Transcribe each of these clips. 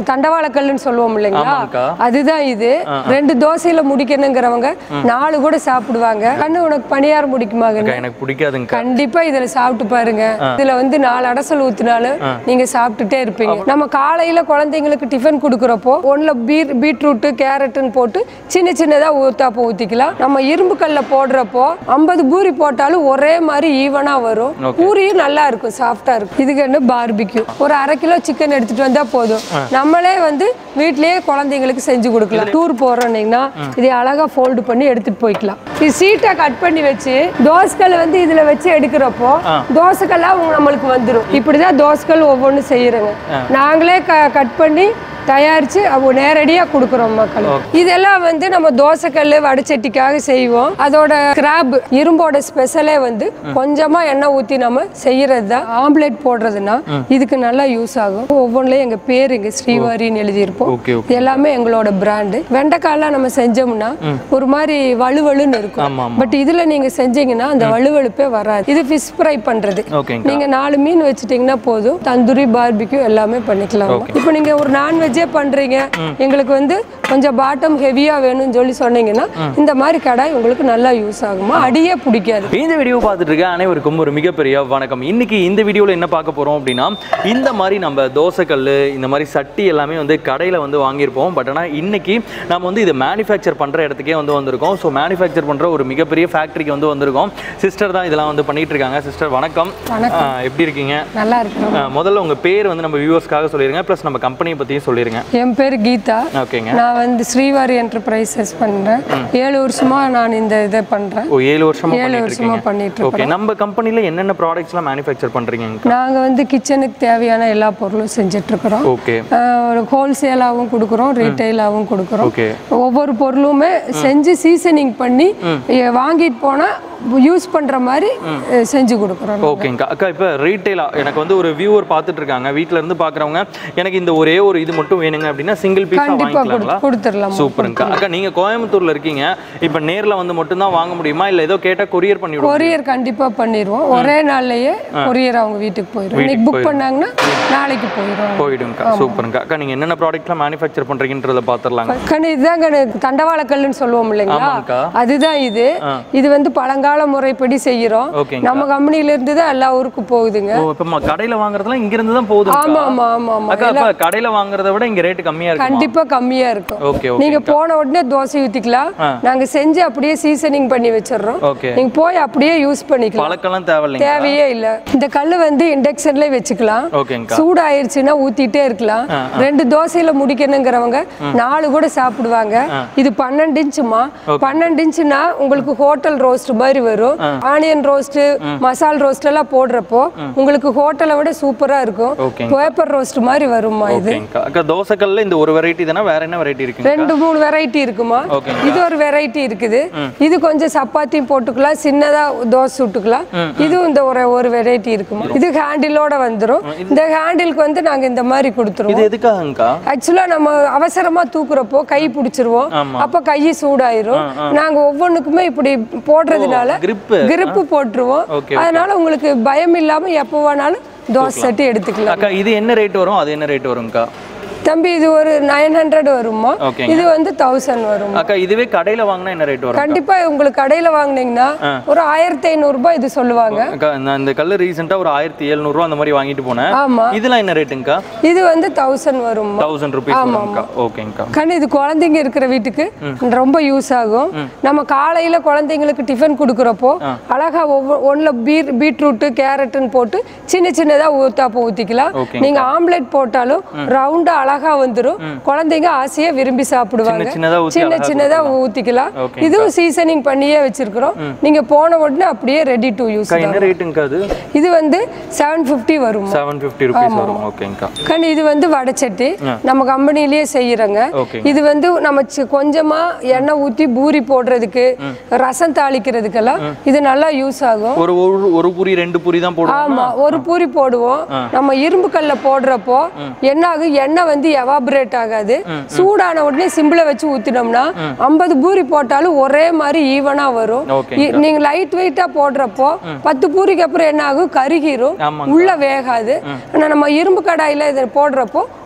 தண்டவாளக்கல்லுன்னு சொல்லுவோம் இல்லைங்களா ஆமாங்கக்கா. அதுதான் இது ரெண்டு தோசையில முடிக்கணுங்கிறவங்க நாலு கூட சாப்பிடுவாங்க கண்ணு உனக்கு பணியாரம் முடிக்குமாங்க அக்கா எனக்கு பிடிக்காதுங்கக்கா கண்டிப்பா இதுல சாப்பிட்டு பாருங்க இதுல வந்து நாலு அடசல் ஊத்தினாலும் நீங்க சாப்பிட்டுட்டே இருப்பீங்க நம்ம காலையில குழந்தைங்களுக்கு டிஃபன் கொடுக்குறப்போ ஒண்ணுல பீட் பீட்ரூட் கேரட்னு போட்டு சின்ன சின்னதா ஊத்தாப்ப ஊத்திக்கலாம் நம்ம இரும்பு கல்ல போடுறப்போ ஐம்பது பூரி போட்டாலும் ஒரே மாதிரி ஈவனா வரும் பூரியும் நல்லா இருக்கும் சாஃப்டா இருக்கும் இதுக்கு என்ன பார்பிக்யூ ஒரு அரை கிலோ சிக்கன் எடுத்துட்டு வந்தா போதும் நம்மளே வந்து வீட்லயே குழந்தைங்களுக்கு செஞ்சு கொடுக்கலாம் டூர் போறோம்னீங்கன்னா இதை அழகா ஃபோல்டு பண்ணி எடுத்துட்டு போய்க்கலாம் இது சீட்டை கட் பண்ணி வச்சு தோசைக்கல் வந்து இதுல வச்சு எடுக்கிறப்போ தோசைக்கல்லா உங்க- நம்மளுக்கு வந்துடும் இப்படிதான் தோசைக்கல் ஒவ்வொன்றும் செய்யறோங்க நாங்களே கட் பண்ணி தயாரிச்சு அவங்க நேரடியா கொடுக்குறோம் மக்கள் இதெல்லாம் வந்து நம்ம தோசைக்கல் வடச்சட்டிக்காக செய்வோம் அதோட கிராப் இரும்போட ஸ்பெஷலே வந்து கொஞ்சமா எண்ணெய் ஊத்தி நம்ம செய்யறது தான் ஆம்லேட் போடுறதுன்னா இதுக்கு நல்லா யூஸ் ஆகும் ஒவ்வொன்றுலயும் எங்க பேர் இங்க ஸ்ரீவாரின்னு எழுதியிருப்போம் ஓகே இது எல்லாமே எங்களோட பிராண்டு வெண்டைக்காயெல்லாம் நம்ம செஞ்சோம்னா ஒரு மாதிரி வலுவலுன்னு இருக்கும் ஆமா ஆமா பட் இதுல நீங்க செஞ்சீங்கன்னா அந்த வலுவலுப்பே வராது இது ஃபிஷ் ஃப்ரை பண்றது ஓகேங்கக்கா நீங்க நாலு மீன் வச்சுட்டீங்கன்னா போதும் தந்தூரி பார்பிக்யூ எல்லாமே பண்ணிக்கலாம் இப்போ நீங்க ஒரு நான்வெஜ்ஜே பண்றீங்க எங்களுக்கு வந்து கொஞ்சம் பாட்டம் ஹெவியா வேணும்னு சொல்லி சொன்னீங்கன்னா இந்த மாதிரி கடாய் உங்களுக்கு நல்லா யூஸ் ஆகுமா அடியே பிடிக்காது இந்த வீடியோ பார்த்துட்டு இருக்க அனைவருக்கும் ஒரு மிகப்பெரிய வணக்கம் இன்னைக்கு இந்த வீடியோவில் என்ன பார்க்க போகிறோம் அப்படின்னா இந்த மாதிரி நம்ம தோசைக்கல் இந்த மாதிரி சட்டி எல்லாமே வந்து கடையில் வந்து வாங்கியிருப்போம் பட் ஆனால் இன்னைக்கு நம்ம வந்து இதை மேனுஃபேக்சர் பண்ணுற இடத்துக்கே வந்து வந்திருக்கோம் ஸோ மேனுஃபேக்சர் பண்ணுற ஒரு மிகப்பெரிய ஃபேக்ட்ரிக்கு வந்து வந்திருக்கோம் சிஸ்டர் தான் இதெல்லாம் வந்து பண்ணிட்டு இருக்காங்க சிஸ்டர் வணக்கம் வணக்கம். ஆஹ் எப்படி இருக்கீங்க நல்லா இருக்கும் ஆஹ் முதல்ல உங்கள் பேர் வந்து நம்ம வியூவர்ஸ்க்காக சொல்லிடுங்க ப்ளஸ் நம்ம கம்பெனியை பற்றியும் சொல்லிடுங்க என் பேர் கீதா ஓகேங்க நான் வந்து ஸ்ரீவாரி என்டர்பிரைசஸ் பண்றேன் ஏழு வருஷமா நான் இந்த இதை பண்றேன் ஓ ஏழு வருஷமா ஏழு பண்ணிட்டு வருஷமா இருக்கீங்க பண்ணிட்டு இருக்கோம் ஓகே நம்ம கம்பெனியில் என்னென்ன ப்ராடக்ட்ஸ்லாம் மேனுஃபேக்சர் பண்ணுறீங்க நாங்க வந்து கிச்சனுக்கு தேவையான எல்லா பொருளும் செஞ்சுட்டு இருக்கிறோம் ஓகே ஒரு ஹோல்சேலாகவும் கொடுக்குறோம் ரீட்டைலாகவும் கொடுக்குறோம் ஓகே ஒவ்வொரு பொருளுமே செஞ்சு சீசனிங் பண்ணி எ, வாங்கிட்டு போனா யூஸ் பண்ற மாதிரி எ, செஞ்சு கொடுக்குறோம் ஓகேங்கக்கா அக்கா இப்போ ரீட்டைலாக எனக்கு வந்து ஒரு வியூவர் பார்த்துட்டு இருக்காங்க வீட்ல இருந்து பார்க்குறவங்க எனக்கு இந்த ஒரே ஒரு இது மட்டும் வேணுங்க அப்படின்னா சிங்கிள் பீஸாக கண்டிப்பா வாங்கிக்கலாங்களா கொடு- கொடுத்துடலாம் சூப்பருங்கக்கா அக்கா நீங்க கோயம்புத்தூர்ல இருக்கீங்க இப்போ நேர்ல வந்து மட்டும்தான் வாங்க முடியுமா இல்ல ஏதோ கேட்டா கொரியர் பண்ணி விடுவோம் கொரியர் கண்டிப்பா பண்ணிடுவோம் ஒரே நாள்லயே கொரியர் அவங்க வீட்டுக்கு போயிடும் இன்னைக்கு புக் பண்ணாங்கன்னா நாளைக்கு போயிடும் போயிடுங்கக்கா சூப்பருங்கக்கா அக்கா நீங்க என்னென்ன ப்ராடக்ட்லாம் மேனுஃபேக்சர் பண்றீங்கன்றத பார்த்துடலாங்க கண்ணு இதுதான் கண்ணு தண்டவாளக்கல்லுன்னு சொல்லுவோம் இல்லைங்களா ஆமாங்கக்கா. அதுதான் இது இது வந்து பழங்கால முறைப்படி செய்யறோம் ஓகேங்க நம்ம கம்பெனில இருந்து தான் எல்லா ஊருக்கும் போகுதுங்க ஓ இப்போ கடையில வாங்குறதுலாம் இங்க இருந்து தான் போகுது ஆமா ஆமா ஆமா ஆமா அக்கா அப்ப கடையில வாங்குறத விட இங்க ரேட் கம்மியா இருக்கு கண்டிப்பா கம்மியா இருக்கும் ஓகே ஓகே நீங்க போன உடனே தோசை ஊத்திக்கலாம் நாங்க செஞ்சு அப்படியே சீசனிங் பண்ணி வச்சிடுறோம் ஓகே நீங்க போய் அப்படியே யூஸ் பண்ணிக்கலாம் பழக்கம்லாம் தேவையில்லைங்க தேவையே இல்ல இந்த கல்லு வந்து இண்டக்ஷன்ல வச்சுக்கலாம் ஓகேங்கக்கா சூடாயிருச்சுன்னா ஊத்திட்டே இருக்கலாம் ரெண்டு தோசையில முடிக்கணுங்கிறவங்க நாலு கூட சாப்பிடுவாங்க இது பன்னெண்டு இன்ச்சுமா பன்னெண்டு இன்ச்சுனா உங்களுக்கு ஹோட்டல் ரோஸ்ட் மாதிரி வரும் ஆனியன் ரோஸ்ட் மசால் ரோஸ்ட் எல்லாம் போடுறப்போ உங்களுக்கு ஹோட்டலை விட சூப்பரா இருக்கும் ஓகேங்க. பேப்பர் ரோஸ்ட் மாதிரி வருமா இது ஓகேங்கக்கா அக்கா தோசைக்கல்ல இந்த ஒரு வெரைட்டி தானே வேற என்ன வெரைட்டி இருக்குங்க ரெண்டு மூணு வெரைட்டி இருக்குமா ஓகேங்க. இது ஒரு வெரைட்டி இருக்குது இது கொஞ்சம் சப்பாத்தியும் போட்டுக்கலாம் சின்னதா தோசை சுட்டுக்கலாம் இதுவும் இந்த ஒரு ஒரு வெரைட்டி இருக்குமா இது ஹேண்டிலோட வந்துரும் இந்த ஹேண்டிலுக்கு வந்து நாங்க இந்த மாதிரி கொடுத்துருவோம் இது எதுக்காகங்கக்கா ஆக்சுவலா நம்ம அவசரமா தூக்குறப்போ கை பிடிச்சிருவோம் ஆமா. அப்ப கை சூடாயிரும் நாங்க ஒவ்வொன்றுக்குமே இப்படி போடுறதுனால grip. கிரிப்பு போட்டுருவோம் ஓகே, அதனால உங்களுக்கு பயம் இல்லாம எப்போ வேணாலும் தோசை சட்டி எடுத்துக்கலாம் அக்கா இது என்ன ரேட் வரும் அது என்ன ரேட் வரும்க்கா தம்பி இது ஒரு நைன் ஹண்ட்ரட் வருமா ஓகேங்க. இது வந்து தௌசண்ட் வரும் அக்கா இதுவே கடையில வாங்கினா என்ன ரேட் வரும் கண்டிப்பா உங்களுக்கு கடையில வாங்குனீங்கன்னா ஒரு ஆயிரத்தி ஐநூறு ரூபாய் இது சொல்லுவாங்க அக்கா நான் இந்த கல்லு ரீசெண்டாக ஒரு ஆயிரத்தி எழுநூறுவா அந்த மாதிரி வாங்கிட்டு போனேன் ஆமா இதெல்லாம் என்ன ரேட்டுங்கக்கா இது வந்து தௌசண்ட் வரும் தௌசண்ட் ருபீஸ் வரும்க்கா ஓகேங்கக்கா கண்ணு இது குழந்தைங்க இருக்கிற வீட்டுக்கு ரொம்ப யூஸ் ஆகும் நம்ம காலையில குழந்தைங்களுக்கு டிஃபன் கொடுக்குறப்போ அழகா ஒவ்வொரு ஒன்றுல பீட் பீட்ரூட்டு கேரட்டுன்னு போட்டு சின்ன சின்னதா ஊத்தாப்ப ஊத்திக்கலாம் ஓகேங்க. நீங்க ஆம்லெட் போட்டாலும் ரவுண்டா அழகா வந்துரும் குழந்தைங்க ஆசையா விரும்பி சாப்பிடுவாங்க சின்ன சின்னதா ஊத்தி சின்ன அழகா சின்னதா ஊத்திக்கலாம் ஓகேங்க. இதுவும் சீசனிங் பண்ணியே வச்சிருக்கிறோம் நீங்க போன உடனே அப்படியே ரெடி டு யூஸ் அக்கா என்ன ரேட்டுங்கக்கா அது இது வந்து செவன் ஃபிஃப்டி வரும் செவன் ஃபிஃப்டி ருபீஸ் வரும் ஓகேங்கக்கா கண்ணு இது வந்து வடைச்சட்டி நம்ம கம்பெனிலேயே செய்யறோங்க ஓகேங்க. இது வந்து நம்ம சி- கொஞ்சமா எண்ணெய் ஊத்தி பூரி போடுறதுக்கு ரசம் தாளிக்கிறதுக்கெல்லாம் இது நல்லா யூஸ் ஆகும் ஒரு ஒரு ஒரு பூரி ரெண்டு பூரி தான் போடுவோம் ஆமா ஒரு பூரி போடுவோம் நம்ம இரும்பு கல்ல போடுறப்போ என்ன ஆகும் எண்ணெய் வந்து எவாபரேட் ஆகாது சூடான உடனே சிம்பிள வச்சு ஊத்தினோம்னா ஐம்பது பூரி போட்டாலும் ஒரே மாதிரி ஈவனா வரும் ஓகே இ- நீங்க லைட் வெயிட்டா போடுறப்போ பத்து பூரிக்கு அப்புறம் என்ன ஆகும் கருகிரும் ஆமாங்க உள்ள வேகாது ஆனா நம்ம இரும்பு கடாயில இதை போடுறப்போ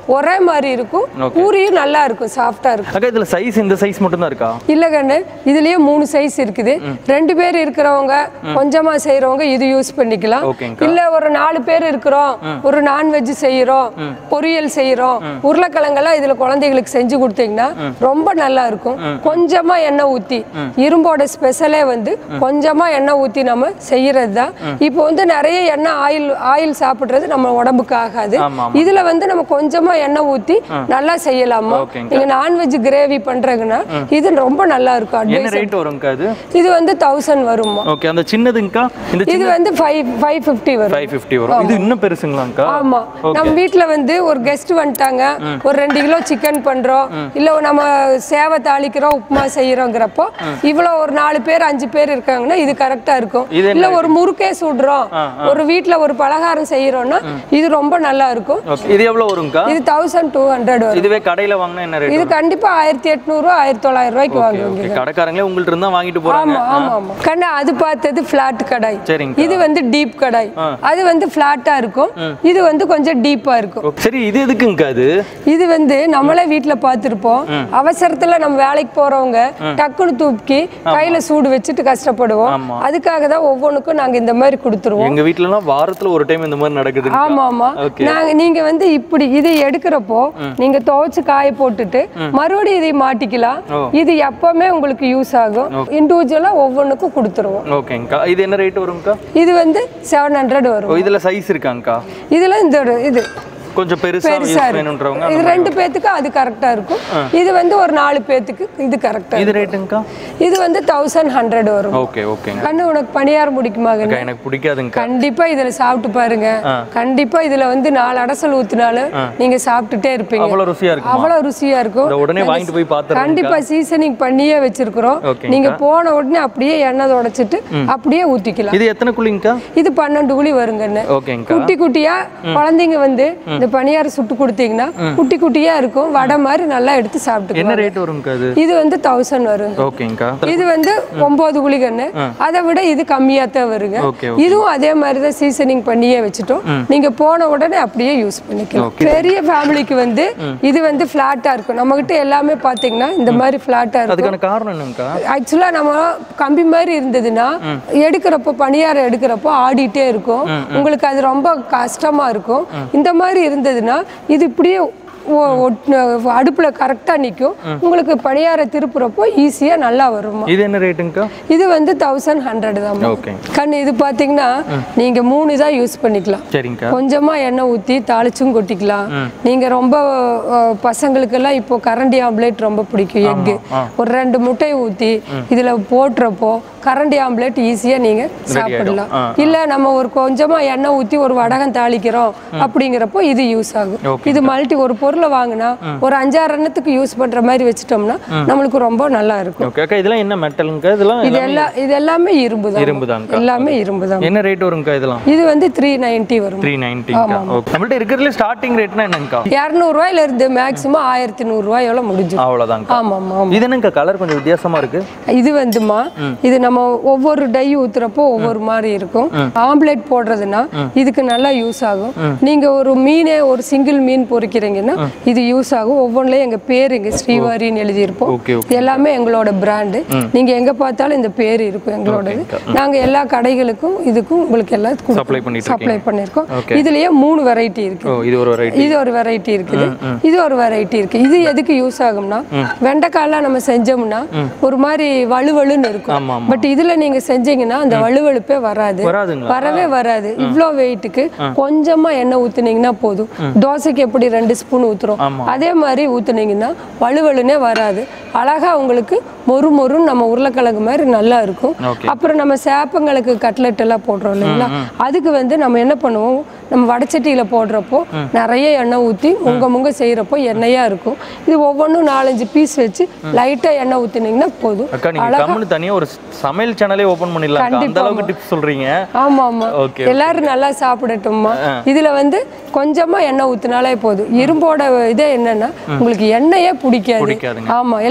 ஒரே மாதிரி இருக்கும் பூரியும் நல்லா இருக்கும் சாஃப்டா இருக்கும் அக்கா இதுல சைஸ் இந்த சைஸ் மட்டும் தான் இருக்கா இல்ல கண்ணு இதுலயே மூணு சைஸ் இருக்குது ரெண்டு பேர் இருக்கிறவங்க கொஞ்சமா செய்யறவங்க இது யூஸ் பண்ணிக்கலாம் ஓகேங்கக்கா. இல்ல ஒரு நாலு பேர் இருக்கிறோம் ஒரு நான்வெஜ் செய்யறோம் பொரியல் செய்யறோம் உருளைக்கிழங்கெல்லாம் இதுல குழந்தைகளுக்கு செஞ்சு கொடுத்தீங்கன்னா ரொம்ப நல்லா இருக்கும் கொஞ்சமா எண்ணெய் ஊத்தி இரும்போட ஸ்பெஷலே வந்து கொஞ்சமா எண்ணெய் ஊத்தி நம்ம செய்யறது தான் இப்போ வந்து நிறைய எண்ணெய் ஆயில் ஆயில் சாப்பிடுறது நம்ம உடம்புக்கு ஆகாது ஆமா, இதுல வந்து நம்ம கொஞ்சமா எண்ணெய் ஊத்தி நல்லா செய்யலாமா ஓகேங்க. நீங்க நான்வெஜ் கிரேவி பண்றதுன்னா இது ரொம்ப நல்லா இருக்கும் என்ன advice. ரேட் வரும்க்கா இது இது வந்து தௌசண்ட் வருமா ஓகே அந்த சின்னதுங்கக்கா இந்த இது வந்து ஃபைவ் ஃபைவ் ஃபிஃப்டி வரும் ஃபைவ் ஃபிஃப்டி வரும் இது இன்னும் பெருசுங்களாங்க்கா ஆமா நம்ம வீட்ல வந்து ஒரு கெஸ்ட் வந்துட்டாங்க ஒரு ரெண்டு கிலோ சிக்கன் பண்றோம் இல்ல நம்ம சேவை தாளிக்கிறோம் உப்புமா செய்யறோங்கிறப்போ இவ்வளவு ஒரு நாலு பேர் அஞ்சு பேர் இருக்காங்கன்னா இது கரெக்டா இருக்கும் இது என்ன இல்ல ஒரு முறுக்கே சுடுறோம் ஒரு வீட்ல ஒரு பலகாரம் செய்யறோம்னா இது ரொம்ப நல்லா இருக்கும் ஓகே இது எவ்வளவு வரும்க்கா இது தௌசண்ட் டூ ஹண்ட்ரட் வரும் இதுவே கடையில வாங்கினா என்ன ரேட் இது கண்டிப்பா ஆயிரத்தி எட்நூறு ஆயிரத்தி தொள்ளாயிரம் ரூபாய்க்கு வாங்குவீங்க ஓகே கடைக்காரங்களே உங்கள்ட்ட இருந்தா வாங்கிட்டு போறாங்க ஆமா ஆமா ஆமா கண்ணா அது பார்த்தது ஃபிளாட் கடாய் சரிங்க இது வந்து டீப் கடாய் அது வந்து ஃபிளாட்டா இருக்கும் இது வந்து கொஞ்சம் டீப்பா இருக்கும் ஓகே. சரி இது எதுக்குங்கக்கா அது இது வந்து நம்மளே வீட்ல பார்த்திருப்போம் அவசரத்துல நம்ம வேலைக்கு போறவங்க டக்குனு தூக்கி கையில சூடு வச்சுட்டு கஷ்டப்படுவோம் அதுக்காக தான் ஒவ்வொன்றுக்கும் நாங்க இந்த மாதிரி கொடுத்துருவோம் எங்க வீட்லலாம் வாரத்துல ஒரு டைம் இந்த மாதிரி நடக்குது ஆமா ஆமா நாங்க நீங்க வந்து இப்படி இதை எடுக்கிறப்போ நீங்க துவைச்சு காய போட்டுட்டு மறுபடியும் இதை மாட்டிக்கலாம் இது எப்பவுமே உங்களுக்கு யூஸ் ஆகும் இண்டிவிஜுவலா ஒவ்வொன்றுக்கும் கொடுத்துருவோம் ஓகேங்கக்கா இது என்ன ரேட் வரும்க்கா இது வந்து செவன் ஹண்ட்ரட் வரும் ஓ இதுல சைஸ் இருக்காங்கக்கா இதுல இந்த ஒரு இது கொஞ்சம் பெருசா பெருசா யூஸ் வேணுன்றவங்க இருக்கு இது ரெண்டு பேத்துக்கு அது கரெக்டா இருக்கும் இது வந்து ஒரு நாலு பேத்துக்கு இது கரெக்டா இது ரேட்டுங்கக்கா இது வந்து தௌசண்ட் ஹண்ட்ரட் வரும் ஓகே ஓகேங்க கண்ணு உனக்கு பணியாரம் பிடிக்குமா கண்ணு? அக்கா எனக்கு பிடிக்காதுங்கக்கா கண்டிப்பா இதுல சாப்பிட்டு பாருங்க கண்டிப்பா இதுல வந்து நாலு அடசல் ஊத்துனாலும் நீங்க சாப்பிட்டுட்டே இருப்பீங்க அவ்வளவு ருசியா இருக்கும் அவ்வளவு ருசியா இருக்கும் இதை உடனே வாங்கிட்டு போய் பார்த்துறேன் கண்டிப்பா சீசனிங் பண்ணியே வச்சிருக்கிறோம் ஓகேங்கக்கா. நீங்க போன உடனே அப்படியே எண்ணெய் உடைச்சிட்டு அப்படியே ஊத்திக்கலாம் இது எத்தனை குழிங்கக்கா இது பன்னெண்டு குழி வருங்கன்னு ஓகேங்கக்கா குட்டி குட்டியா குழந்தைங்க வந்து இந்த பணியாரம் சுட்டு கொடுத்தீங்கன்னா குட்டி குட்டியா இருக்கும் வடை மாதிரி நல்லா எடுத்து சாப்பிட்டுக்கலாம் என்ன ரேட் வரும்க்கா அது இது வந்து தௌசண்ட் வரும் ஓகேங்கக்கா இது வந்து ஒன்பது குழிகன்னு அதை விட இது கம்மியா தான் வருங்க ஓகே இதுவும் அதே மாதிரி தான் சீசனிங் பண்ணியே வச்சுட்டோம் நீங்க போன உடனே அப்படியே யூஸ் பண்ணிக்கலாம் பெரிய ஃபேமிலிக்கு வந்து இது வந்து ஃபிளாட்டா இருக்கும் நம்ம கிட்ட எல்லாமே பாத்தீங்கன்னா இந்த மாதிரி ஃபிளாட்டா இருக்கும் அதுக்கான காரணம் என்னங்கக்கா ஆக்சுவலா நம்ம கம்பி மாதிரி இருந்ததுன்னா எடுக்கிறப்போ பணியாரம் எடுக்கிறப்போ ஆடிட்டே இருக்கும் உங்களுக்கு அது ரொம்ப கஷ்டமா இருக்கும் இந்த மாதிரி இருந்ததுன்னா இது இப்படியே ஒ- ஒட்- அடுப்புல கரெக்டா நிக்கும் உங்களுக்கு பணியார திருப்புறப்போ ஈஸியா நல்லா வருமா இது என்ன ரேட்டுங்கக்கா இது வந்து தௌசண்ட் ஹண்ட்ரட் தான் ஓகே கண்ணு இது பாத்தீங்கன்னா நீங்க மூணு தான் யூஸ் பண்ணிக்கலாம் சரிங்கக்கா கொஞ்சமா எண்ணெய் ஊத்தி தாளிச்சும் கொட்டிக்கலாம் நீங்க ரொம்ப அஹ், பசங்களுக்கெல்லாம் இப்போ கரண்டி ஆம்லேட் ரொம்ப பிடிக்கும் எக்கு ஒரு ரெண்டு முட்டையை ஊத்தி இதுல போட்டுறப்போ கரண்டி ஆம்லேட் ஈஸியா நீங்க சாப்பிடலாம் இல்ல நம்ம ஒரு கொஞ்சமா எண்ணெய் ஊத்தி ஒரு வடகம் தாளிக்கிறோம் அப்படிங்கிறப்போ இது யூஸ் ஆகும் இது மல்டி ஒரு பொருளை வாங்கினா ஒரு அஞ்சாறு எண்ணத்துக்கு யூஸ் பண்ற மாதிரி வச்சுட்டோம்னா நம்மளுக்கு ரொம்ப நல்லா இருக்கும் ஓகே அக்கா இதெல்லாம் என்ன மெட்டலுங்கக்கா இதெல்லாம் இது எல்லாம் இது எல்லாமே இரும்பு தான் இரும்புதாங்கக்கா எல்லாமே இரும்பு தான் என்ன ரேட் வரும்க்கா இதெல்லாம் இது வந்து த்ரீ நைன்ட்டி வரும் த்ரீ நைன்ட்டிங்கக்கா ஓகே நம்மள்ட்ட இருக்கிறதுல ஸ்டார்டிங் ரேட்னா என்னங்கக்கா இரநூறுவாயில இருந்து மேக்ஸிமம் ஆயிரத்தி நூறுரூவாயோட முடிஞ்சிடும் அவ்வளோதாங்கக்கா ஆமா ஆமா ஆமா இது என்னங்கக்கா கலர் கொஞ்சம் வித்தியாசமா இருக்கு இது வந்துமா இது நம்ம ஒவ்வொரு டை ஊத்துறப்போ ஒவ்வொரு மாதிரி இருக்கும் ஆம்லேட் போடுறதுன்னா இதுக்கு நல்லா யூஸ் ஆகும் நீங்க ஒரு மீனே ஒரு சிங்கிள் மீன் பொரிக்கிறீங்கன்னா இது யூஸ் ஆகும் ஒவ்வொன்றுலயும் எங்க பேர் இங்க ஸ்ரீவாரின்னு எழுதியிருப்போம் ஓகே ஓகே இது எல்லாமே எங்களோட பிராண்டு நீங்க எங்க பார்த்தாலும் இந்த பேர் இருக்கும் எங்களோடது நாங்க எல்லா கடைகளுக்கும் இதுக்கும் உங்களுக்கு எல்லாம் Supply பண்ணிட்டு சப்ளை பண்ணியிருக்கோம் இதுலயே மூணு வெரைட்டி இருக்கு ஓ இது ஒரு ரைட் இது ஒரு வெரைட்டி இருக்குது இது ஒரு வெரைட்டி இருக்கு இது எதுக்கு யூஸ் ஆகும்னா வெண்டைக்காயெல்லாம் நம்ம செஞ்சோம்னா ஒரு மாதிரி வலுவலுன்னு இருக்கும் ஆமா ஆமா பட் இதுல நீங்க செஞ்சீங்கன்னா அந்த வலுவலுப்பே வராது வராதுங்களா வரவே வராது இவ்ளோ வெயிட்டுக்கு கொஞ்சமா எண்ணெய் ஊத்துனீங்கன்னா போதும் தோசைக்கு எப்படி ரெண்டு ஸ்பூன் ஊத்துறோம் அதே மாதிரி ஊத்துனீங்கன்னா வலுவலுனே வராது அழகா உங்களுக்கு மொறு மொறுன்னு நம்ம உருளைக்கிழங்கு மாதிரி நல்லா இருக்கும் ஓகே அப்புறம் நம்ம சேப்பங்களுக்கு கட்லெட் எல்லாம் போடுறோம் இல்லைங்களா அதுக்கு வந்து நம்ம என்ன பண்ணுவோம் நம்ம வடச்சட்டியில போடுறப்போ நிறைய எண்ணெய் ஊற்றி முங்க முங்க செய்யறப்போ எண்ணெயா இருக்கும் இது ஒவ்வொன்றும் நாலஞ்சு பீஸ் வச்சு லைட்டா எண்ணெய் ஊத்துனீங்கன்னா போதும் அக்கா நீங்க கம்முன்னு தனியா ஒரு சமையல் சேனலே ஓபன் பண்ணிடலாம் அந்த அளவுக்கு டிப்ஸ் சொல்றீங்க ஆமா ஆமா ஓகே எல்லாரும் நல்லா சாப்பிடட்டும்மா இதுல வந்து கொஞ்சமா எண்ணெய் ஊத்துனாலே போதும் இரும்போட இதே என்னன்னா உங்களுக்கு எண்ணெயே பிடிக்காது பிடிக்காதுங்க ஆமா எல்லா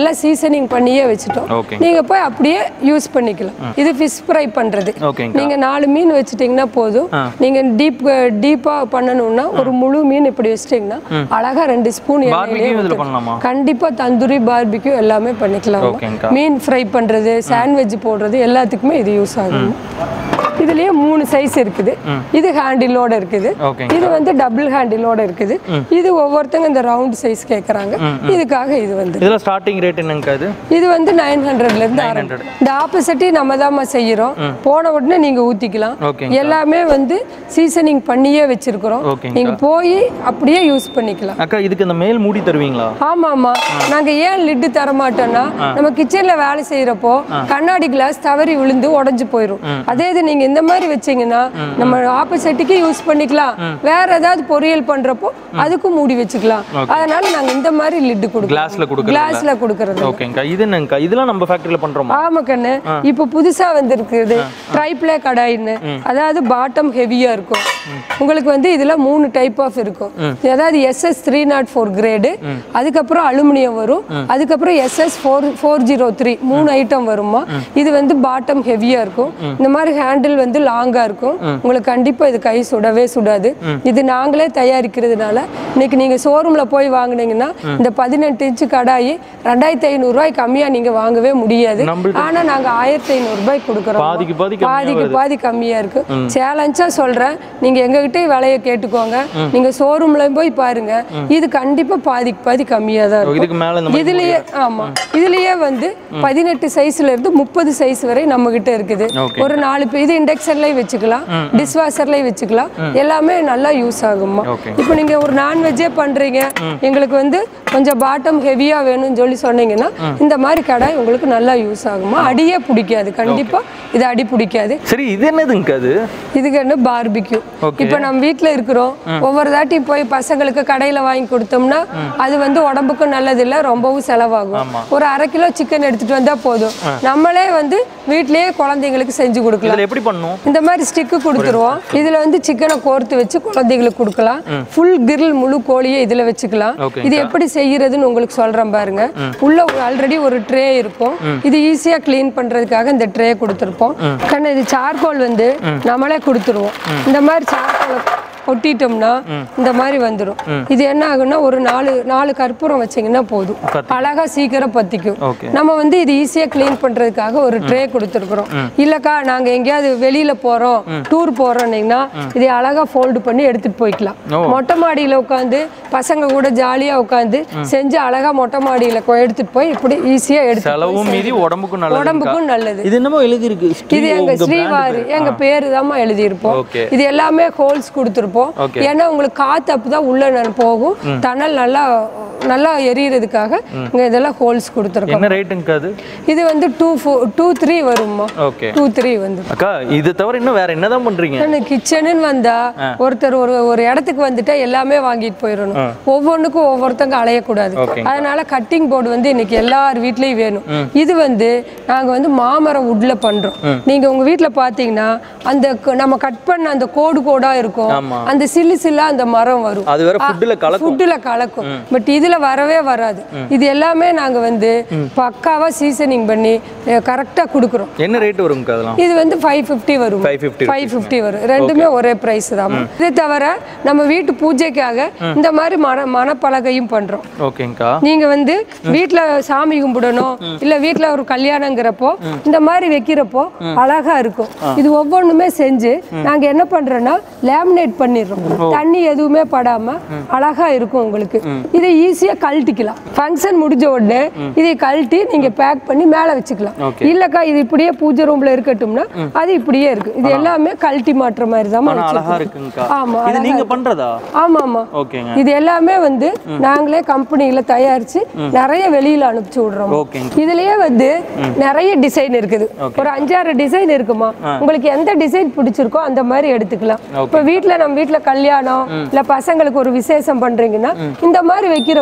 எல்லாம் சீசனிங் பண்ணியே வச்சுட்டோம் ஓகே நீங்க போய் அப்படியே யூஸ் பண்ணிக்கலாம் இது ஃபிஷ் ஃப்ரை பண்றது ஓகேங்க நீங்க நாலு மீன் வச்சுட்டீங்கன்னா போதும் ஆ. நீங்க டீப் டீப்பா பண்ணணும்னா ஒரு முழு மீன் இப்படி வச்சிட்டீங்கன்னா அழகா ரெண்டு ஸ்பூன் பார்பிக்யூ இதில் பண்ணலாமா கண்டிப்பா தந்தூரி பார்பிக்யூ எல்லாமே பண்ணிக்கலாம் ஓகேங்கக்கா மீன் ஃப்ரை பண்றது சாண்ட்விச் போடுறது எல்லாத்துக்குமே இது யூஸ் ஆகும் இதுலயே மூணு சைஸ் இருக்குது இது ஹேண்டிலோட இருக்குது ஓகேங்க இது வந்து டபுள் ஹேண்டிலோட இருக்குது இது ஒவ்வொருத்தங்க இந்த ரவுண்ட் சைஸ் கேக்குறாங்க இதுக்காக இது வந்து இதில் ஸ்டார்டிங் ரேட் என்னங்கக்கா இது இது வந்து நைன் ஹண்ட்ரட்ல இருந்து ஆரம்பிக்கும் இந்த ஆப்போசிட்டி நம்ம தான் செய்யறோம் போன உடனே நீங்க ஊத்திக்கலாம் ஓகேங்க எல்லாமே வந்து சீசனிங் பண்ணியே வச்சிருக்கிறோம் ஓகேங்க நீங்க போய் அப்படியே யூஸ் பண்ணிக்கலாம் அக்கா இதுக்கு இந்த மேல் மூடி தருவீங்களா ஆமா ஆமா நாங்க ஏன் லிட்டு தர மாட்டோம்னா நம்ம கிச்சன்ல வேலை செய்யறப்போ கண்ணாடி கிளாஸ் தவறி விழுந்து உடைஞ்சு போயிடும் அதே இது நீங்க இந்த மாதிரி வச்சீங்கன்னா நம்ம ஆப்போசிட்டுக்கு யூஸ் பண்ணிக்கலாம் வேற ஏதாவது பொரியல் பண்றப்போ அதுக்கும் மூடி வச்சுக்கலாம் அதனால நாங்க இந்த மாதிரி லிட்டு கொடுக்கறோம் கிளாஸ்ல கொடுக்குறது கிளாஸ்ல கொடுக்கறது ஓகேங்கக்கா இது என்னங்கக்கா இதெல்லாம் நம்ம ஃபேக்டரியில் பண்ணுறோமா ஆமா கண்ணு இப்போ புதுசா வந்திருக்குது ட்ரைப்ளே கடாயின்னு அதாவது பாட்டம் ஹெவியா இருக்கும் உங்களுக்கு வந்து இதுல மூணு டைப் ஆஃப் இருக்கும் அதாவது SS three nought four grade அதுக்கப்புறம் அலுமினியம் வரும் அதுக்கப்புறம் SS four four zero three மூணு ஐட்டம் வருமா இது வந்து பாட்டம் ஹெவியா இருக்கும் இந்த மாதிரி ஹேண்டில் வந்து லாங்கா இருக்கும் உங்களுக்கு கண்டிப்பா இது கை சுடவே சுடாது இது நாங்களே தயாரிக்கிறதுனால இன்னைக்கு நீங்க ஷோரூம்ல போய் வாங்குனீங்கன்னா இந்த பதினெட்டு இன்ச்சு கடாயி ரெண்டாயிரத்தி ஐநூறு ரூபாய் கம்மியா நீங்க வாங்கவே முடியாது நம்மள்ட்ட ஆனா நாங்க ஆயிரத்தி ஐநூறு ரூபாய் கொடுக்குறோம் பாதிக்கு பாதி கம்மியா பாதிக்கு பாதி கம்மியா இருக்கு சேலஞ்சா சொல்றேன் நீங்க எங்ககிட்ட விலையை கேட்டுக்கோங்க நீங்க ஷோரூம்ல போய் பாருங்க இது கண்டிப்பா பாதிக்கு பாதி கம்மியா தான் இருக்கும் இதுக்கு மேலே இந்த மாதிரி இதுலயே ஆமா இதுலயே வந்து பதினெட்டு சைஸ்ல இருந்து முப்பது சைஸ் வரை நம்ம கிட்ட இருக்குது Okay. ஒரு நாலு பே- இது இண்டக்ஷன்லயும் வச்சுக்கலாம் டிஷ்வாஷர்லயும் வச்சுக்கலாம் எல்லாமே நல்லா யூஸ் ஆகுமா Okay. இப்போ நீங்க ஒரு நான்வெஜ்ஜே பண்றீங்க எங்களுக்கு வந்து கொஞ்சம் பாட்டம் ஹெவியா வேணும்னு சொல்லி சொன்னீங்கன்னா இந்த மாதிரி கடாய் உங்களுக்கு நல்லா யூஸ் ஆகுமா அடியே பிடிக்காது கண்டிப்பா இது அடி பிடிக்காது சரி இது என்னதுங்க அது இதுக்கு என்ன பார்பிக்யூ Okay. இப்போ நம்ம வீட்ல இருக்கிறோம் ஒவ்வொரு தாட்டி போய் பசங்களுக்கு கடையில வாங்கி கொடுத்தோம்னா அது வந்து உடம்புக்கும் நல்லது இல்ல ரொம்பவும் செலவாகும் ஆமா. ஒரு அரை கிலோ சிக்கன் எடுத்துட்டு வந்தா போதும் நம்மளே வந்து வீட்லயே குழந்தைங்களுக்கு செஞ்சு கொடுக்கலாம் இதில் எப்படி பண்ணும் இந்த மாதிரி ஸ்டிக்கு கொடுத்துருவோம் இதுல வந்து சிக்கனை கோர்த்து வச்சு குழந்தைங்களுக்கு கொடுக்கலாம் ஃபுல் கிரில் முழு கோழியை இதுல வச்சுக்கலாம் Okay. இது எப்படி செய்யறதுன்னு உங்களுக்கு சொல்றேன் பாருங்க உள்ள ஆல்ரெடி ஒரு ட்ரே இருக்கும் இது ஈஸியா க்ளீன் பண்றதுக்காக இந்த ட்ரே கொடுத்துருப்போம் கண்ணு இது சார்கோல் வந்து நம்மளே கொடுத்துருவோம் இந்த மாதிரி சார்கோலை ஒட்டிட்டோம்னா இந்த மாதிரி வந்துடும் இது என்ன ஆகும்னா ஒரு நாலு நாலு கற்பூரம் வச்சீங்கன்னா போதும் பத்திக்கும். அழகா சீக்கிரம் பத்திக்கும் ஓகே நம்ம வந்து இது ஈஸியா க்ளீன் பண்றதுக்காக ஒரு ட்ரே கொடுத்துருக்குறோம் இல்லக்கா நாங்க எங்கேயாவது வெளியில போறோம் டூர் போறோம்னீங்கன்னா இதை அழகா ஃபோல்டு பண்ணி எடுத்துட்டு போய்க்கலாம் ஓ. மொட்டை மாடியில உட்காந்து பசங்க கூட ஜாலியா உட்காந்து செஞ்சு அழகா மொட்டை மாடியில கொ- எடுத்துட்டு போய் இப்படி ஈஸியா எடுத்து செலவும் மீதி உடம்புக்கும் நல்லது உடம்புக்கும் நல்லது இது என்னமோ எழுதி இருக்கு இது எங்க ஸ்ரீவாரி எங்க பேரு தாம்மா எழுதியிருப்போம் ஓகே இது எல்லாமே ஹோல்ஸ் கொடுத்துருப்போம் Okay. ஏன்னா உங்களுக்கு காத்து அப்பதான் உள்ள ந- போகும் தணல் நல்லா நல்லா எரியறதுக்காக இங்க இதெல்லாம் ஹோல்ஸ் கொடுத்துருக்கோம் என்ன ரேட்டுங்க அது இது வந்து டூ ஃபோர் டூ த்ரீ வரும்மா ஓகே டூ த்ரீ வந்து அக்கா இது தவிர இன்னும் வேற என்னதான் பண்றீங்க கிச்சனுன்னு வந்தா ஒருத்தர் ஒரு ஒரு இடத்துக்கு வந்துட்டா எல்லாமே வாங்கிட்டு போயிடணும் ஒவ்வொன்றுக்கும் ஒவ்வொருத்தங்க அலையக்கூடாது ஓகேங்க. அதனால கட்டிங் போர்டு வந்து இன்னைக்கு எல்லார் வீட்லயும் வேணும் இது வந்து நாங்க வந்து மாமரம் உட்ல பண்றோம் நீங்க உங்க வீட்ல பாத்தீங்கன்னா அந்த க- நம்ம கட் பண்ண அந்த கோடு கோடா இருக்கும் ஆமா. அந்த சில்லு சில்லா அந்த மரம் வரும் அது வேற ஃபுட்டில் கலக்கும் ஃபுட்டில் கலக்கும் பட் இதுல வரவே வராது இது எல்லாமே நாங்க வந்து பக்காவா சீசனிங் பண்ணி கரெக்டா கொடுக்குறோம் என்ன ரேட் வருங்க அதெல்லாம் இது வந்து ஃபைவ் ஃபிஃப்டி வரும் ஃபைவ் ஃபிஃப்டி ஃபைவ் ஃபிஃப்டி வரும் ரெண்டுமே ஒரே பிரைஸ் தான் இது தவிர நம்ம வீட்டு பூஜைக்காக இந்த மாதிரி மன மணப்பலகையும் பண்றோம் ஓகேங்கக்கா நீங்க வந்து வீட்ல சாமி கும்பிடணும் இல்ல வீட்ல ஒரு கல்யாணங்கிறப்போ இந்த மாதிரி வைக்கிறப்போ அழகா இருக்கும் இது ஒவ்வொன்றுமே செஞ்சு நாங்க என்ன பண்றோம்னா லேமினேட் பண்ணிடுறோம் தண்ணி எதுவுமே படாம அழகா இருக்கும் உங்களுக்கு இதை ஈஸியா கழட்டிக்கலாம் ஃபங்க்ஷன் முடிஞ்ச உடனே இதை கழட்டி நீங்க பேக் பண்ணி மேல வச்சுக்கலாம் Okay. இல்லக்கா இது இப்படியே பூஜை ரூம்ல இருக்கட்டும்னா அது இப்படியே இருக்கு இது எல்லாமே கழட்டி மாட்டுற மாதிரி தான் ஆனா அழகா இருக்குங்கக்கா ஆமா இது நீங்க பண்றதா ஆமா ஆமா ஓகேங்க இது எல்லாமே வந்து நாங்களே கம்பெனில தயாரிச்சு நிறைய வெளியில அனுப்பிச்சு விடுறோம் ஓகேங்க இதுலயே வந்து நிறைய டிசைன் இருக்குது ஒரு அஞ்சாறு டிசைன் இருக்குமா உங்களுக்கு எந்த டிசைன் பிடிச்சிருக்கோ அந்த மாதிரி எடுத்துக்கலாம் இப்ப வீட்ல நம்ம வீட்ல கல்யாணம் இல்ல பசங்களுக்கு ஒரு விசேஷம் பண்றீங்கன்னா இந்த மாதிரி வைக்கிறப்போ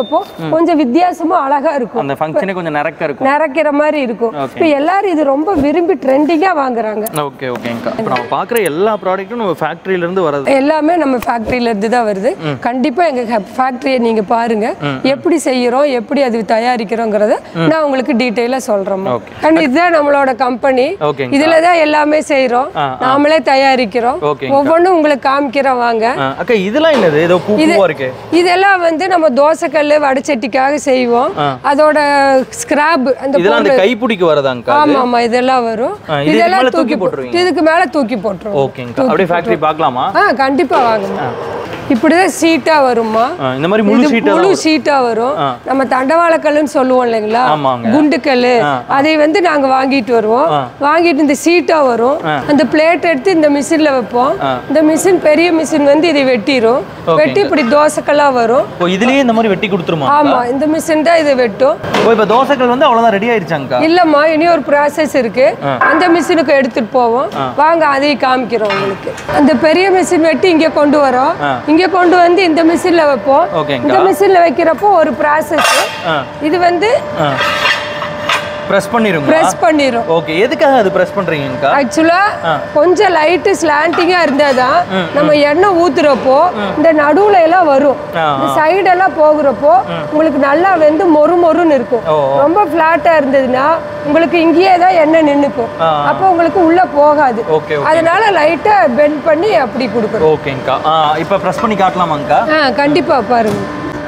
வைக்கிறப்போ கொஞ்சம் வித்தியாசமா அழகா இருக்கும் அந்த ஃபங்க்ஷனே கொஞ்சம் நிறக்க இருக்கும் நிறைக்கிற மாதிரி இருக்கும் இப்போ எல்லாரும் இது ரொம்ப விரும்பி ட்ரெண்டிங்கா வாங்குறாங்க ஓகே ஓகேங்கக்கா இப்போ நம்ம பார்க்குற எல்லா ப்ராடக்ட்டும் நம்ம factory ல இருந்து வரது எல்லாமே நம்ம ஃபேக்ட்ரியில இருந்து தான் வருது கண்டிப்பா எங்க ஃபேக்டரியை நீங்க பாருங்க எப்படி செய்யறோம் எப்படி அது தயாரிக்கிறோங்கிறத நான் உங்களுக்கு டீட்டெயிலா சொல்றேன் Okay. கண்டி இதுதான் நம்மளோட கம்பெனி ஓகேங்க இதுல தான் எல்லாமே செய்றோம் நாமளே தயாரிக்கிறோம் ஓகேங்க ஒவ்வொன்றும் உங்களுக்கு காமிக்கிறோம் வாங்க ஆ, அக்கா இதெல்லாம் என்னது ஏதோ பூ பூவா இருக்கு இதெல்லாம் வந்து நம்ம தோசைக்கல் வடைச்சட்டிக்காக செய்வோம் அதோட ஸ்கிராப் அந்த இதெல்லாம் அந்த கைப்பிடிக்கு வரதாங்கக்கா ஆமா ஆமா இதெல்லாம் வரும் ஆ, இது இதுக்கு இதெல்லாம் மேல தூக்கி தூக்கி போட்டுருவீங்க? போ- இதுக்கு மேல தூக்கி போட்டுருவோம் ஓகேங்கக்கா அப்படியே ஃபேக்டரி பார்க்கலாமா ஆ கண்டிப்பா வாங்கம்மா இப்படிதான் சீட்டா வருமா ஆ, இந்த மாதிரி முழு இது சீட்டை முழு சீட்டா வரும் நம்ம தண்டவாளக்கல்லுன்னு சொல்லுவோம் இல்லைங்களா ஆமாங்க. குண்டுக்கல் அதை வந்து நாங்க வாங்கிட்டு வருவோம் வாங்கிட்டு இந்த சீட்டா வரும் அந்த பிளேட் எடுத்து இந்த மிஷின்ல வைப்போம் இந்த மிஷின் பெரிய மிஷின் வந்து இதை வெட்டிரும் வெட்டி இப்படி தோசைக்கல்லா வரும் ஓ இதுலயே இந்த மாதிரி வெட்டி கொடுத்துருமா ஆமா இந்த மிஷின் தான் இதை வெட்டும் ஓ இப்போ தோசைகள் வந்து அவ்வளோதான் ரெடி ஆயிருச்சாங்கக்கா இல்லம்மா இனி ஒரு ப்ராசஸ் இருக்கு அந்த மிஷினுக்கு எடுத்துட்டு போவோம் வாங்க அதையும் காமிக்கிறோம் உங்களுக்கு அந்த பெரிய மிஷின் வெட்டி இங்க கொண்டு வரோம் இங்க கொண்டு வந்து இந்த மிஷின்ல வைப்போம் ஓகேங்கக்கா. இந்த மிஷின்ல வைக்கிறப்போ ஒரு ப்ராசஸ் ஆ இது வந்து ப்ரெஸ் பண்ணிருங்க ப்ரெஸ் பண்ணிரும் ஓகே எதுக்காக அது ப்ரெஸ் பண்றீங்கக்கா ஆக்சுவலா கொஞ்சம் லைட்டு ஸ்லாண்டிங்கா இருந்தாதான் நம்ம எண்ணெய் ஊத்துறப்போ இந்த நடுவுல எல்லாம் வரும் ஆ, இந்த சைடு எல்லாம் போகிறப்போ உங்களுக்கு நல்லா வெந்து மொறு மொறுன்னு இருக்கும் ஓ, ரொம்ப ஃபிளாட்டா இருந்ததுன்னா உங்களுக்கு இங்கேயே தான் எண்ணெய் நின்னுக்கும் ஆ. அப்போ உங்களுக்கு உள்ள போகாது ஓகே அதனால லைட்டா பெண்ட் பண்ணி அப்படி கொடுக்குறோம் ஓகேங்கக்கா ஆ இப்போ ப்ரெஸ் பண்ணி காட்டலாமாங்கக்கா ஆ கண்டிப்பா பாருங்க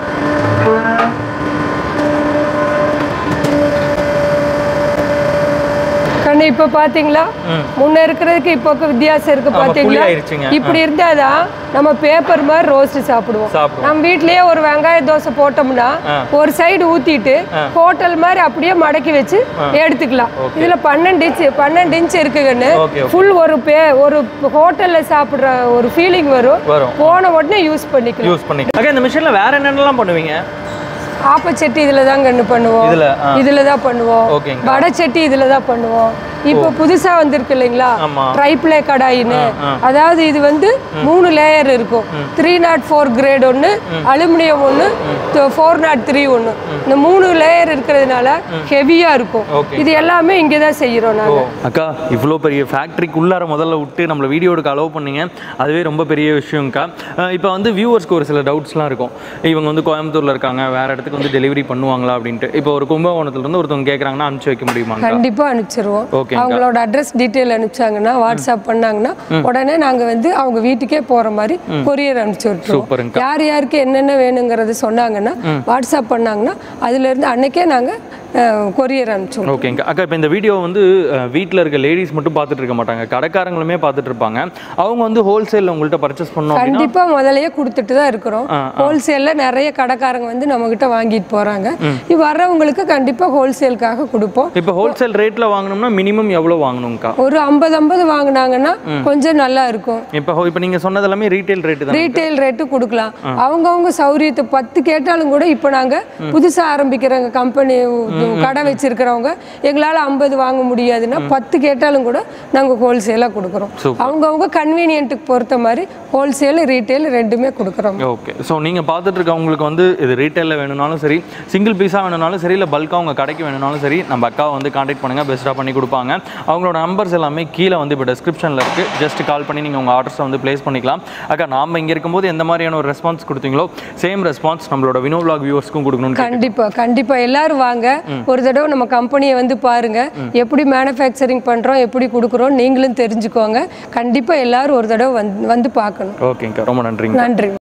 கண்ணு இப்ப பாத்தீங்களா முன்ன இருக்கிறதுக்கு இப்போக்கு வித்தியாசம் இருக்கு ஆமா, பாத்தீங்களா புளி ஆயிருச்சுங்க. இப்படி இருந்தாதான் நம்ம பேப்பர் மாதிரி ரோஸ்ட் சாப்பிடுவோம் சாப்பிடுவோம். நம்ம வீட்லயே ஒரு வெங்காய தோசை போட்டோம்னா ஒரு சைடு ஊத்திட்டு ஹோட்டல் மாதிரி அப்படியே மடக்கி வச்சு எடுத்துக்கலாம் இதுல பன்னெண்டு இன்ச் பன்னெண்டு இன்ச் இருக்குங்கன்னு ஓகே ஃபுல் ஒரு பே ஒரு ஹோட்டல்ல சாப்பிடுற ஒரு ஃபீலிங் வரும் வரும் போன உடனே யூஸ் பண்ணிக்கலாம் யூஸ் பண்ணி அக்கா இந்த மிஷினில் வேற என்னென்னலாம் பண்ணுவீங்க ஆப்பச்சட்டி இதுல தான் கண்ணு பண்ணுவோம் இதுல ஆ இதுல தான் பண்ணுவோம் ஓகேங்க வடை சட்டி இதுல தான் பண்ணுவோம் இப்போ புதுசா வந்திருக்கு இல்லைங்களா ஆமா. ட்ரைப்ளே கடாயின்னு அதாவது இது வந்து மூணு லேயர் இருக்கும் த்ரீ நாட் ஃபோர் கிரேட் ஒன்று அலுமினியம் ஒன்று ஃபோர் நாட் த்ரீ ஒன்று இந்த மூணு லேயர் இருக்கிறதுனால ஹெவியா இருக்கும் Okay. இது எல்லாமே இங்கே தான் செய்கிறோம் நாங்கள் அக்கா இவ்வளோ பெரிய ஃபேக்ட்ரிக்கு உள்ளார முதல்ல விட்டு நம்மளை வீடியோ எடுக்க அலோவ் பண்ணீங்க அதுவே ரொம்ப பெரிய விஷயம்க்கா இப்போ வந்து வியூவர்ஸ்க்கு ஒரு சில டவுட்ஸ்லாம் இருக்கும் இவங்க வந்து கோயம்புத்தூர்ல இருக்காங்க வேற இடத்துக்கு வந்து டெலிவரி பண்ணுவாங்களா அப்படின்ட்டு இப்போ ஒரு கும்பகோணத்துல இருந்து ஒருத்தவங்க கேட்குறாங்கன்னா அனுப்பிச்சு வைக்க முடியுமாங்க கண்டிப்பா அனுப்பிச்சிருவோம் ஓகேங்கக்கா. அவங்களோட அட்ரஸ் டீட்டெயில் அனுப்பிச்சாங்கன்னா வாட்ஸ்அப் பண்ணாங்கன்னா உடனே நாங்க வந்து அவங்க வீட்டுக்கே போற மாதிரி கொரியர் அனுப்பிச்சு விட்டுருவோம் சூப்பருங்கக்கா யார் யாருக்கு என்னென்ன வேணுங்கிறது சொன்னாங்கன்னா வாட்ஸ்அப் பண்ணாங்கன்னா அதுல இருந்து அன்னைக்கே நாங்க கொரியர் அனுப்பிச்சிடுவோம் ஓகேங்க அக்கா இப்போ இந்த வீடியோ வந்து வீட்டில் இருக்க லேடிஸ் மட்டும் பார்த்துட்டு இருக்க மாட்டாங்க கடைக்காரங்களுமே பார்த்துட்டு இருப்பாங்க அவங்க வந்து ஹோல்சேலில் உங்கள்கிட்ட பர்ச்சேஸ் பண்ணோம் அப்படின்னா கண்டிப்பா முதல்லயே கொடுத்துட்டு தான் இருக்கிறோம் ஹோல்சேல்ல நிறைய கடைக்காரங்க வந்து நம்ம கிட்ட வாங்கிட்டு போறாங்க இது வர்றவங்களுக்கு கண்டிப்பா ஹோல்சேலுக்காக கொடுப்போம் இப்போ ஹோல்சேல் ரேட்டில் வாங்கணும்னா மினிமம் எவ்வளோ வாங்கணுங்கக்கா ஒரு ஐம்பது ஐம்பது வாங்கினாங்கன்னா கொஞ்சம் நல்லா இருக்கும் இப்போ இப்போ நீங்கள் சொன்னது எல்லாமே ரீட்டைல் ரேட்டு தான் ரீட்டைல் ரேட்டு கொடுக்கலாம் அவங்கவங்க சௌரியத்தை பத்து கேட்டாலும் கூட இப்போ நாங்கள் புதுசாக ஆரம்பிக்கிறவங்க கம்பெனி கடை வச்சிருக்கிறவங்க எங்களால் ஐம்பது வாங்க முடியாதுன்னா பத்து கேட்டாலும் கூட நாங்கள் ஹோல்சேலாக கொடுக்குறோம் Super. அவங்கவுங்க கன்வீனியன்ட்டுக்கு பொறுத்த மாதிரி ஹோல்சேல் ரீட்டைல் ரெண்டுமே கொடுக்குறோம் ஓகே ஸோ நீங்கள் பார்த்துட்டு இருக்கவங்களுக்கு வந்து இது ரீட்டைலில் வேணும்னாலும் சரி சிங்கிள் பீஸாக வேணும்னாலும் சரி இல்லை பல்காக உங்கள் கடைக்கு வேணும்னாலும் சரி நம்ம அக்காவை வந்து காண்டாக்ட் பண்ணுங்கள் பெஸ்ட்டாக பண்ணி கொடுப்பாங்க அவங்களோட நம்பர்ஸ் எல்லாமே கீழே வந்து இப்போ டிஸ்கிரிப்ஷனில் இருக்குது ஜஸ்ட் கால் பண்ணி நீங்கள் உங்கள் ஆர்டர்ஸை வந்து ப்ளேஸ் பண்ணிக்கலாம் அக்கா நாம் இங்கே இருக்கும்போது எந்த மாதிரியான ஒரு ரெஸ்பான்ஸ் கொடுத்தீங்களோ சேம் ரெஸ்பான்ஸ் நம்மளோட வினோ vlog வியூவர்ஸ்க்கும் கொடுக்கணும்னு கண்டிப்பா கண்டிப்பா எல்லாரும் வாங்க ஒரு தடவை நம்ம கம்பெனியை வந்து பாருங்க எப்படி மேனுஃபேக்சரிங் பண்றோம் எப்படி கொடுக்குறோம் நீங்களும் தெரிஞ்சுக்கோங்க கண்டிப்பா எல்லாரும் ஒரு தடவை வந்து வந்து பார்க்கணும் ஓகேங்கக்கா ரொம்ப நன்றிங்க நன்றி